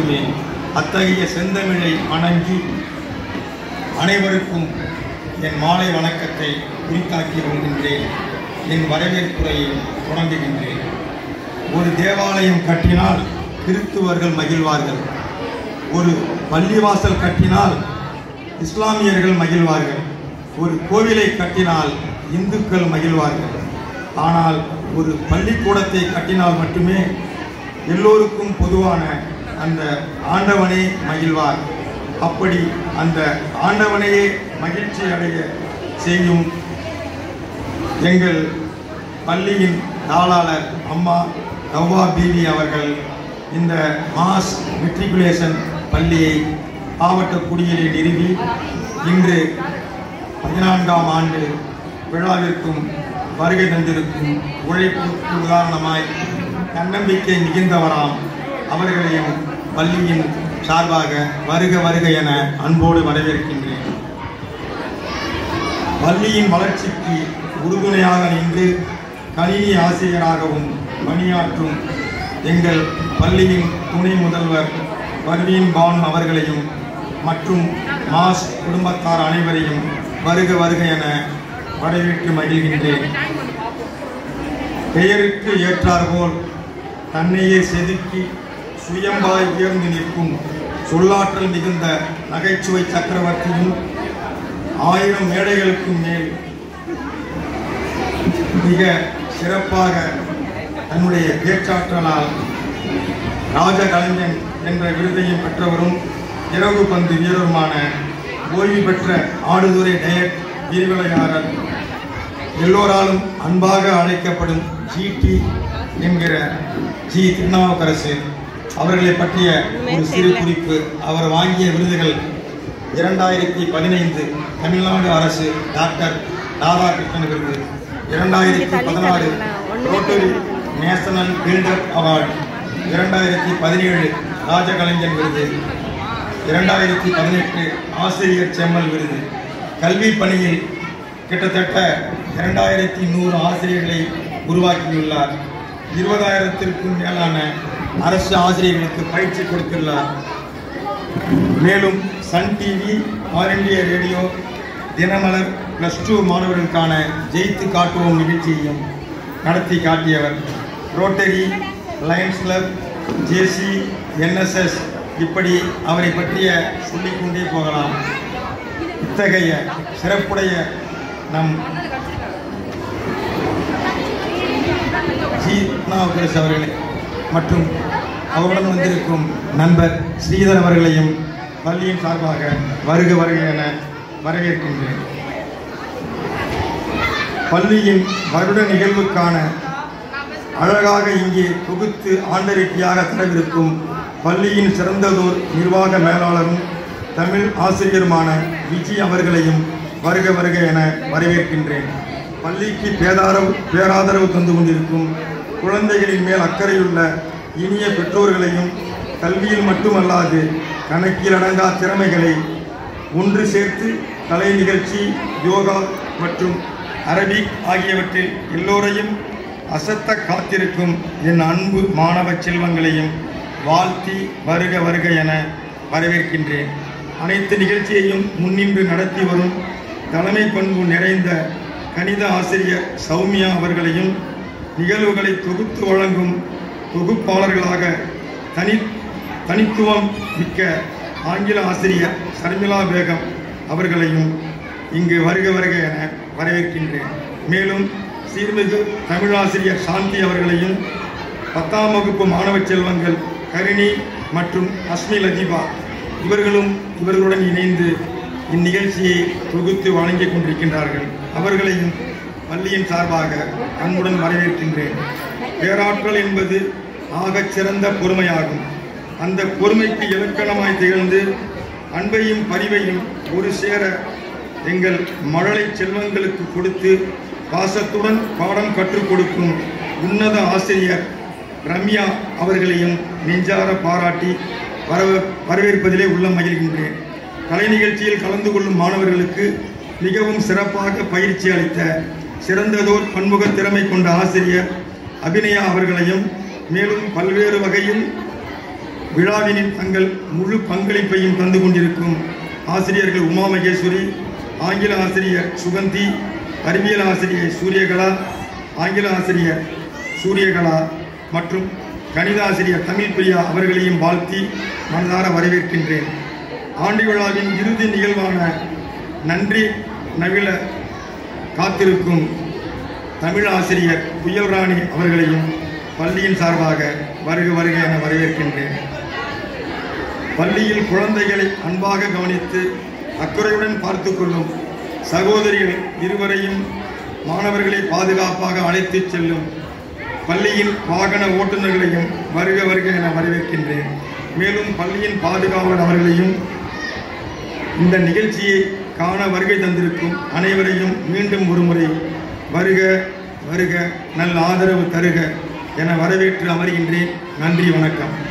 பேசுவேன் அத்தகைய செந்தமிழை வணங்கி அனைவருக்கும் என் மாலை வணக்கத்தை குறித்தாக்கி வருகின்றேன் என் வரவேற்புரையை தொடங்குகின்றேன் ஒரு தேவாலயம் கட்டினால் கிறித்துவர்கள் மகிழ்வார்கள் ஒரு பள்ளிவாசல் கட்டினால் இஸ்லாமியர்கள் மகிழ்வார்கள் ஒரு கோவிலை கட்டினால் இந்துக்கள் மகிழ்வார்கள் ஆனால் ஒரு பள்ளிக்கூடத்தை கட்டினால் மட்டுமே எல்லோருக்கும் பொதுவான அந்த ஆண்டவனே மகிழ்வார் அப்படி அந்த ஆண்டவனையே மகிழ்ச்சி அடைய செய்யும் எங்கள் பள்ளியின் தாளாளர் அம்மா தவ்வா பீவி அவர்கள் இந்த மாஸ் மெட்ரிகுலேஷன் பள்ளியை மாவட்ட குடியிலே நிறுவி இன்று பதினான்காம் ஆண்டு விழாவிற்கும் வருகை தந்திருக்கும் உழைப்புக்கு உதாரணமாய் தன்னம்பிக்கை மிகுந்தவராம் அவர்களையும் பள்ளியின் சார்பாக வருக வருக என அன்போடு வரவேற்கின்றேன் பள்ளியின் வளர்ச்சிக்கு உறுதுணையாக நின்று கணினி ஆசிரியராகவும் பணியாற்றும் எங்கள் பள்ளியின் துணை முதல்வர் பர்வீன் பானு அவர்களையும் மற்றும் மாஸ் குடும்பத்தார் அனைவரையும் வருக வருக என வரவேற்று மகிழ்கின்றேன் பெயருக்கு ஏற்றாற்போல் தன்னையே செதுக்கி சுயம்பாய் உயர்ந்து நிற்கும் சொல்லாற்றல் மிகுந்த நகைச்சுவை சக்கரவர்த்தியும் ஆயிரம் மேடைகளுக்கும் மேல் மிக சிறப்பாக தன்னுடைய பேச்சாற்றலால் ராஜகலைஞன் என்ற விருதையும் பெற்றவரும் இறகு பந்து வீரருமான ஓய்வு பெற்ற ஆடுதுறை டயட் விரிவலையாளர் எல்லோராலும் அன்பாக அழைக்கப்படும் ஜிடி என்கிற ஜி திருநாவுக்கரசு அவர்களை பற்றிய ஒரு சிறு குறிப்பு அவர் வாங்கிய விருதுகள் இரண்டாயிரத்தி பதினைந்து தமிழ்நாடு அரசு டாக்டர் ராதாகிருஷ்ணன் விருது இரண்டாயிரத்தி பதினாறு ரோட்டரி நேஷனல் பில்டர் அவார்டு இரண்டாயிரத்தி பதினேழு ராஜகலைஞன் விருது இரண்டாயிரத்தி பதினெட்டு ஆசிரியர் செம்மல் விருது கல்வி பணியில் கிட்டத்தட்ட இரண்டாயிரத்தி நூறு ஆசிரியர்களை உருவாக்கியுள்ளார் இருபதாயிரத்திற்கும் மேலான அரசு ஆசிரியர்களுக்கு பயிற்சி கொடுத்துள்ளார் மேலும் Sun TV all India radio Dinamalar plus two மாணவர்களுக்கான ஜெயித்து காட்டுவோம் நிகழ்ச்சியையும் நடத்தி காட்டியவர் Rotary Lions Club JC NSS இப்படி அவரை பற்றிய சொல்லிக்கொண்டே போகலாம் இத்தகைய சிறப்புடைய நம் ஜி நாவுக்கரசு அவர்களை மற்றும் அவருடன் வந்திருக்கும் நண்பர் ஸ்ரீதர் அவர்களையும் பள்ளியின் சார்பாக வருக வருக என வரவேற்கின்றேன் பள்ளியின் வருட நிகழ்வுக்கான அழகாக இங்கே தொகுத்து ஆண்டறிக்கையாக தரவிருக்கும் பள்ளியின் சிறந்ததோர் நிர்வாக மேலாளரும் தமிழ் ஆசிரியருமான விஜி அவர்களையும் வருக வருக என வரவேற்கின்றேன் பள்ளிக்கு பேதாரவு பேராதரவு தந்து கொண்டிருக்கும் குழந்தைகளின் மேல் அக்கறையுள்ள இனிய பெற்றோர்களையும் கல்வியில் மட்டுமல்லாது கணக்கில் அடங்கா திறமைகளை ஒன்று சேர்த்து கலை நிகழ்ச்சி யோகா மற்றும் அரபிக் ஆகியவற்றில் எல்லோரையும் அசத்த காத்திருக்கும் என் அன்பு மாணவ செல்வங்களையும் வாழ்த்தி வருக வருக என வரவேற்கின்றேன் அனைத்து நிகழ்ச்சியையும் முன்னின்று நடத்தி வரும் தலைமை பண்பு நிறைந்த கணித ஆசிரியர் சௌமியா அவர்களையும் நிகழ்வுகளை தொகுத்து வழங்கும் தொகுப்பாளர்களாக தனி தனித்துவம் மிக்க ஆங்கில ஆசிரியர் சர்மிளா பேகம் அவர்களையும் இங்கு வருக வருக என வரவேற்கின்றேன் மேலும் சீர்மிகு தமிழாசிரியர் சாந்தி அவர்களையும் பத்தாம் வகுப்பு மாணவ செல்வங்கள் கரிணி மற்றும் அஸ்மி லதீபா இவர்களும் இவர்களுடன் இணைந்து இந்நிகழ்ச்சியை தொகுத்து வழங்கிக் கொண்டிருக்கின்றார்கள் அவர்களையும் பள்ளியின் சார்பாக அன்புடன் வரவேற்கின்றேன் பேராற்றல் என்பது ஆகச் சிறந்த பொறுமையாகும் அந்த பொறுமைக்கு இலக்கணமாய் திகழ்ந்து அன்பையும் பரிவையும் ஒரு சேர எங்கள் மழலை செல்வங்களுக்கு கொடுத்து பாசத்துடன் பாடம் கற்றுக் கொடுக்கும் உன்னத ஆசிரியர் ரம்யா அவர்களையும் நெஞ்சார பாராட்டி வரவ வரவேற்பதிலே உள்ளம் மகிழ்கின்றேன் கலை நிகழ்ச்சியில் கலந்து கொள்ளும் மாணவர்களுக்கு மிகவும் சிறப்பாக பயிற்சி அளித்த சிறந்ததோர் பன்முக திறமை கொண்ட ஆசிரியர் அபிநயா அவர்களையும் மேலும் பல்வேறு வகையில் விழாவினில் தங்கள் முழு பங்களிப்பையும் தந்து கொண்டிருக்கும் ஆசிரியர்கள் உமா மகேஸ்வரி ஆங்கில ஆசிரியர் சுகந்தி அறிவியல் ஆசிரியர் சூரியகலா ஆங்கில ஆசிரியர் சூரியகலா மற்றும் கணித ஆசிரியர் தமிழ் பிரியா அவர்களையும் வாழ்த்தி மனதார வரவேற்கின்றேன் ஆண்டு விழாவின் இறுதி நிகழ்வான நன்றி நவில காத்திருக்கும் தமிழ் ஆசிரியர் புயல்ராணி அவர்களையும் பள்ளியின் சார்பாக வருக வருக என வரவேற்கின்றேன் பள்ளியில் குழந்தைகளை அன்பாக கவனித்து அக்கறையுடன் பார்த்து கொள்ளும் சகோதரிகள் இருவரையும் மாணவர்களை பாதுகாப்பாக அழைத்துச் செல்லும் பள்ளியின் வாகன ஓட்டுநர்களையும் வருக வருக என வரவேற்கின்றேன் மேலும் பள்ளியின் பாதுகாவலர் அவர்களையும் இந்த நிகழ்ச்சியை காண வருகை தந்திருக்கும் அனைவரையும் மீண்டும் ஒருமுறை வருக வருக நல்ல ஆதரவு தருக என வரவேற்று அமர்கின்றேன் நன்றி வணக்கம்